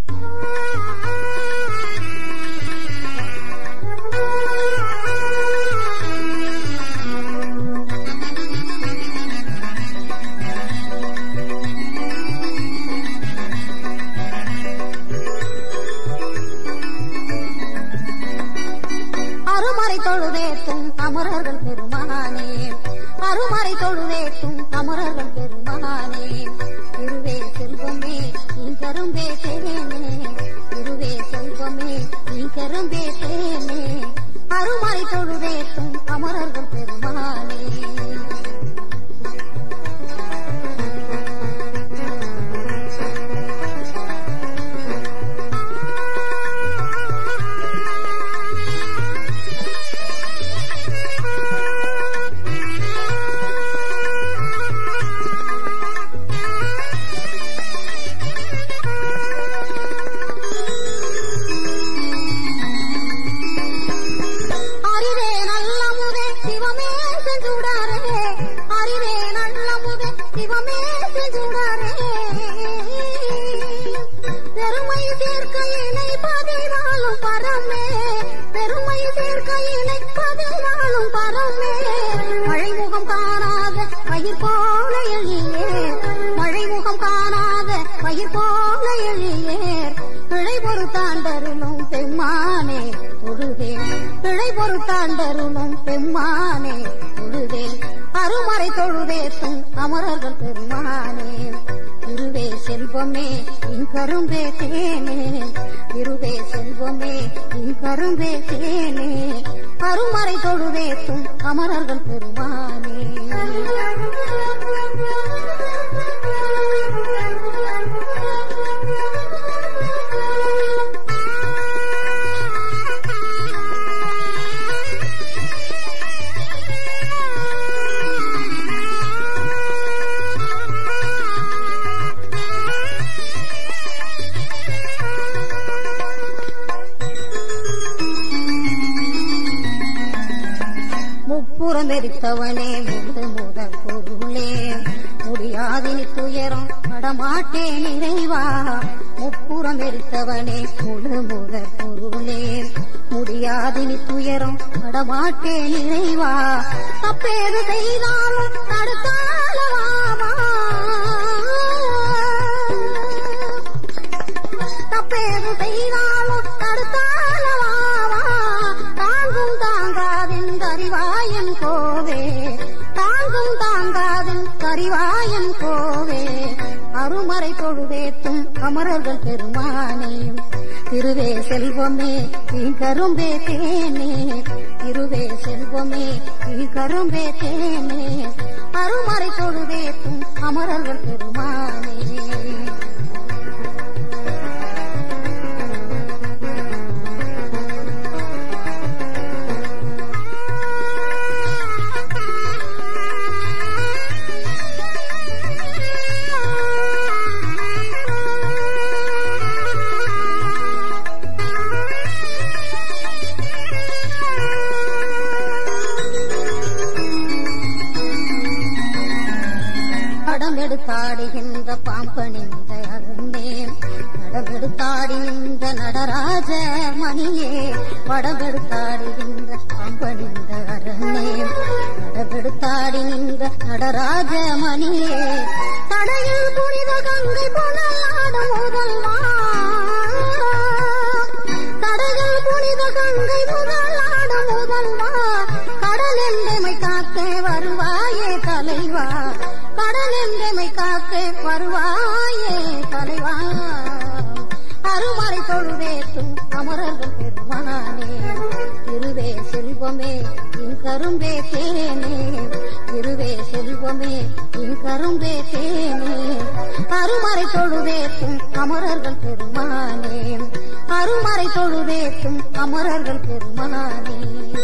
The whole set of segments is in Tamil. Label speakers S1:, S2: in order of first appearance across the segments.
S1: அருமறை தொழுதேத்தும் அமரர்கள் பெருமானே அருமறை தொழுதேத்தும் அமரர்கள் பெருமானே திருவே செல்வமே நீ கரும்பே தேனே திருவே செல்வமே நீ கரும்பே தேனே அருமறை தொழுதேத்தும் அமரர்கள் பெருமானே அறிவே நல்ல முதே சிவமே செஞ்சுடாரே அறிவே நல்ல முதே சிவமே செஞ்சுடாரே பெருமை சேர்க்கையினை பதினாலும் பரமே பெருமை சேர்க்கையினை பதினாலும் பரமே மழைமுகம் காணாத பயிர் போல எழியே மழைமுகம் காணாத பயிர் போல எழியேர் பிழை பொறுத்தாண்டருளும் பெம்மானே தொழுதேன் பிழை பொறுத்தாண்டருளும் பெம்மானே தொழுதேன் அருமறை தொழுதேத்தும் அமரர்கள் பெருமானே திருவே செல்வமே இன் கரும்பே தேனே திருவே செல்வமே இன் கரும்பே தேனே அருமறை தொழுதேத்தும் அமரர்கள் பெருமானே முப்புறம் எரித்தவனே முழு முதல் பொருளே முடியாதினி துயரம் படமாட்டேன் நிறைவா முப்புறம் எரித்தவனே முழு முதல் பொருளே முடியாதினி துயரம் படமாட்டேன் நிறைவா தப்பேது செய்தாலும் தடுத்தாலவாமா தப்பேது செய்தாலும் தடுத்தாலவாமா தாங்கும் தாங்காதின் கரிவாயன் கோவே தாங்கும் தாங்காதின் கரிவாயன் கோவே அருமறை தொழுவேத்தும் அமரர்கள் பெருமானே திருவே செல்வமே நீ கரும்பே தேனே திருவே செல்வமே நீ கரும்பே தேனே அருமறை தொழுவேத்தும் அமரர்கள் பெருமானே படம் எடுத்தாடுகின்ற பாம்பணிந்த அருந்தே படம் எடுத்தாடி நின்ற நடராஜ மணியே படம் எடுத்தாடுகின்ற பாம்பணிந்த அருந்தே படம் எடுத்தாடி நின்ற நடராஜ மணியே தடையில் புனித கங்கை புனலாடும் முதல்வா தடையில் புனித கங்கை முதலாடும் முதல்வா கடல் எந்தமை காக்க வருவாயே தலைவா கடல் எந்தமை காக்க வருவாயே தலைவா அருமறை தொழுதேத்தும் அமரர்கள் பெருமானே திருவே செல்வமே இன் கரும்பே தேனே திருவே செல்வமே இன் கரும்பே தேனே அருமறை தொழுதேத்தும் அமரர்கள் பெருமானே அருமறை தொழுதேத்தும் அமரர்கள் பெருமானே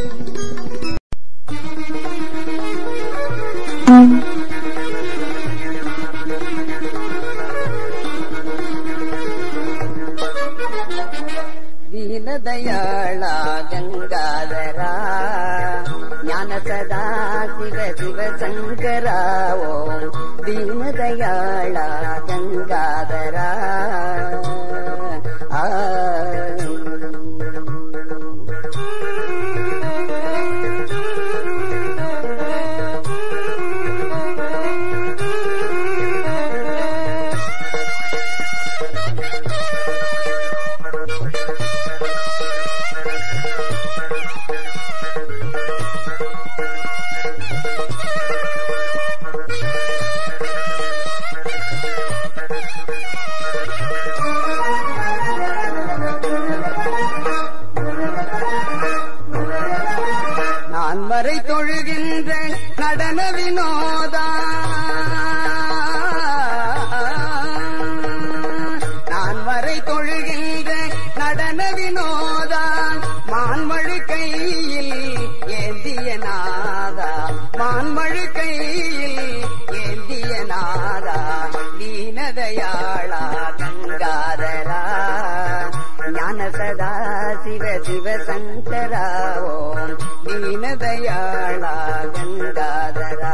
S2: ದೀನದಯಾಳ ಗಂಗಾಧರ ಜ್ಞಾನ ಸದಾ ಶಿವ ಶಿವ ಶಂಕರ ಓಂ ದೀನದಯಾಳ ಗಂಗಾಧರ மறை தொழுகின்ற நடன வினோதா மான்மழு கையில் ஏந்திய நாதா மான்மழு கையில் ஏந்திய நாதா தீனதயாளா கங்காதரா ஞான சதா சிவ சிவ சங்கராவோ தீனதயாளா கங்காதரா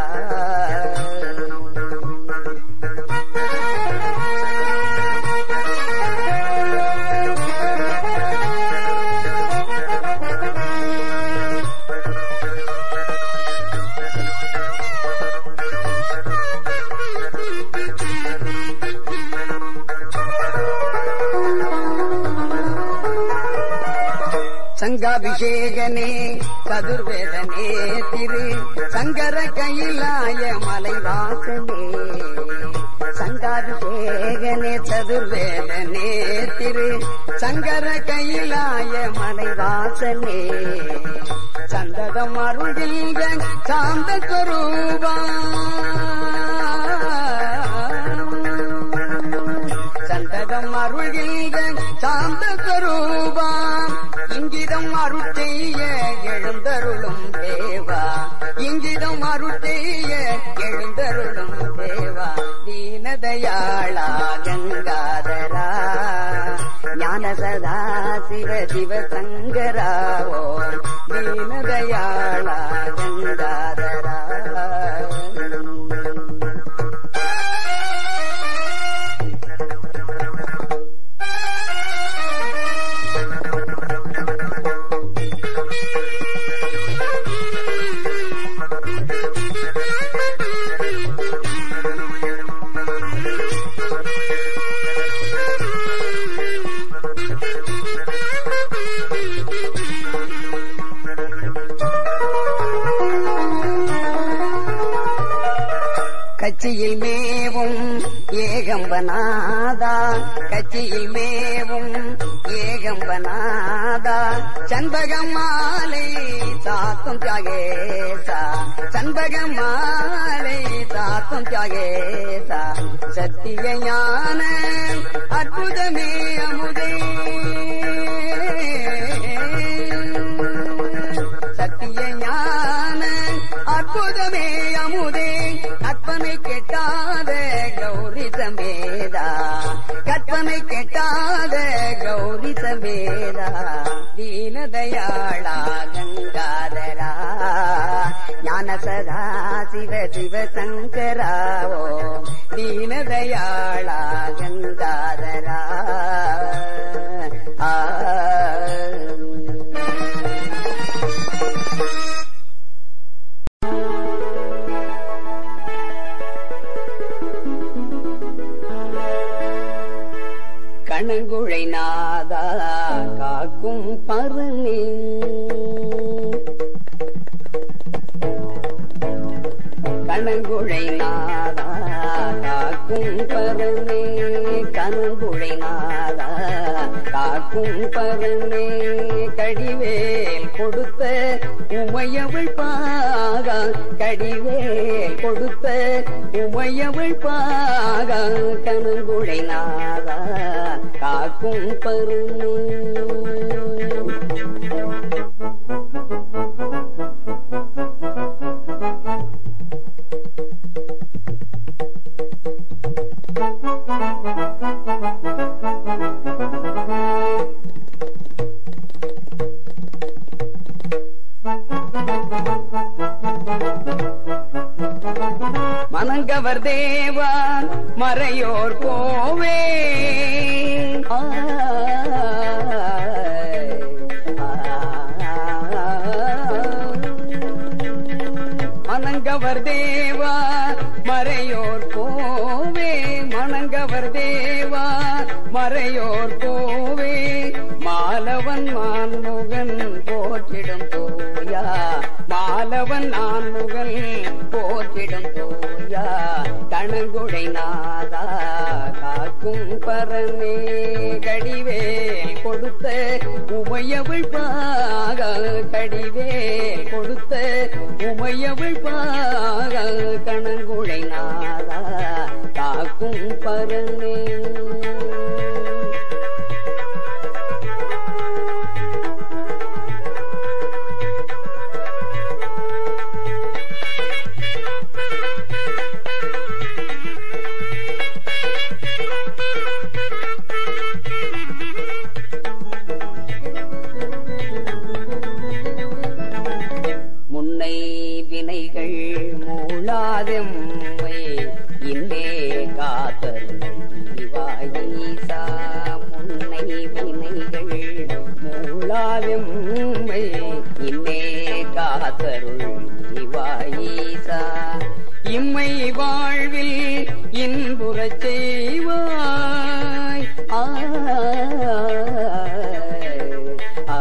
S2: சங்காபிஷேகனே சதுர்வேதனே திரு சங்கர கையிலாய மலைவாசனே சங்காபிஷேகனே சதுர்வேதனே திரு சங்கர கையிலாய மலைவாசனே சந்ததம் அருள்கின்ற சாந்த சொரூபா சந்ததம் அருள்கின்ற சாந்த சொரூபா இங்கிதம் அருட்டைய எழுந்தருளும் தேவா இங்கிதம் அருட்டைய எழுந்தருளும் தேவா தீனதயாளா கங்காதரா ஞான சதா சிவ சிவ சங்கராவோ தீனதயாளா கங்காதரா கட்சியில் மேவும் ஏகம்பநாதா கட்சியில் மேவும் ஏகம்பநாதா சண்பகம் மாலை சாத்தும் தியாகேசா சண்பகம் மாலை சாத்தும் தியாகேசா சத்திய ஞான அற்புதமே அமுதே சத்திய ஞான அற்புதமே அமுதே கற்பனை கெட்டாத கௌரி சமேதா கற்பனை கெட்டாத கௌரி சமேதா தீனதயாளா கங்காதரா ஞான சதா சிவ சிவ சங்கராவோ தீனதயாளா கங்காதரா ஆ கணங்குழை நாதா காக்கும் பருணி கணங்குழை நாதா காக்கும் பருணி கணங்குழை நாதா காக்கும் பருணி கடிவேல் கொடுத்த உமையவள் பாகா கடிவேல் கொடுத்த உமையவள் பாகா கணங்குழை நாதா காக்கும் பருணி மனங்கவர் தேவா மறையோர் கோவே மணங்கவர் தேவா மறையோர் கோவே மணங்கவர் தேவா மறையோர் கோவே மாலவன் மான்முகன் போற்றிடும் தோயா மாலவன் ஆண்முகன் போற்றிடும் தோயா கணங்குடை நாதா காக்கும் பரமே கடிவேல் கொடுத்த உமையவள் பாக கடிவேல் கொடுத்த உமையவள் பாக கணங்குழை நாதா காக்கும் பரமே செய்வாய் ஆ, ஆ,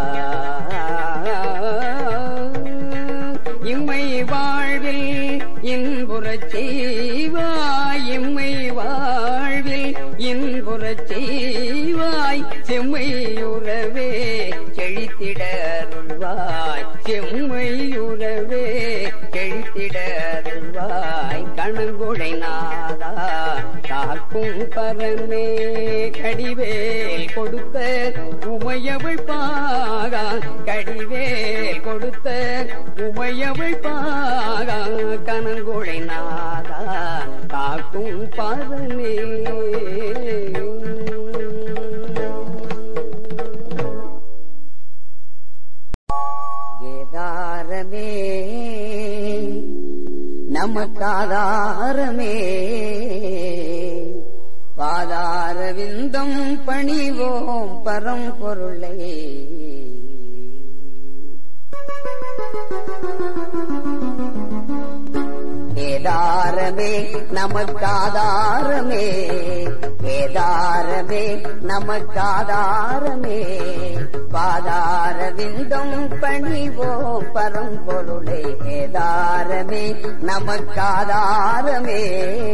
S2: இம்மை வாழ்வில் இன்புறச் செய்வாய் இம்மை வாழ்வில் இன்புறச் செய்வாய் செம்மையுறவே செழித்திடருள்வாய் செம்மையுறவே செழித்திடருள்வாய் கணங்குழை நாதா காக்கும் பரமே கடிவேல் கொடுத்த உமையவள் பாகா கடிவேல் கொடுத்த உமையவள் பாகா கணங்குழை நாதா காக்கும் பரமே
S3: கேதாரமே நமக்காதாரமே பாதார விந்தம் பணிவோம் பரம்பொருளை கேதாரமே நமக்காதாரமே கேதாரமே நமக்காதாரமே பாதார விந்தம் பணிவோம் பரம்பொருளை கேதாரமே நமக்காதாரமே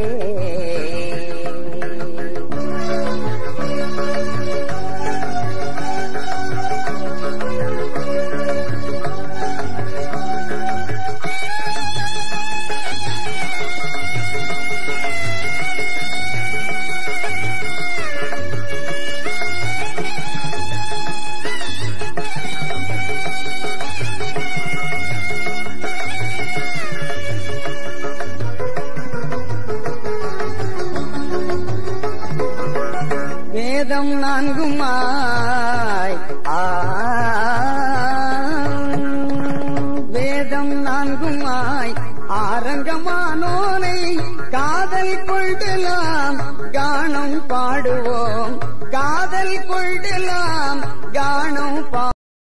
S3: வேதம் நான்குமாய் ஆ வேதம் நான்குமாய் ஆரங்கமானோனை காதல் கொள்ளலாம் கானம் பாடுவோம் காதல் கொள்ளலாம் கானம் பா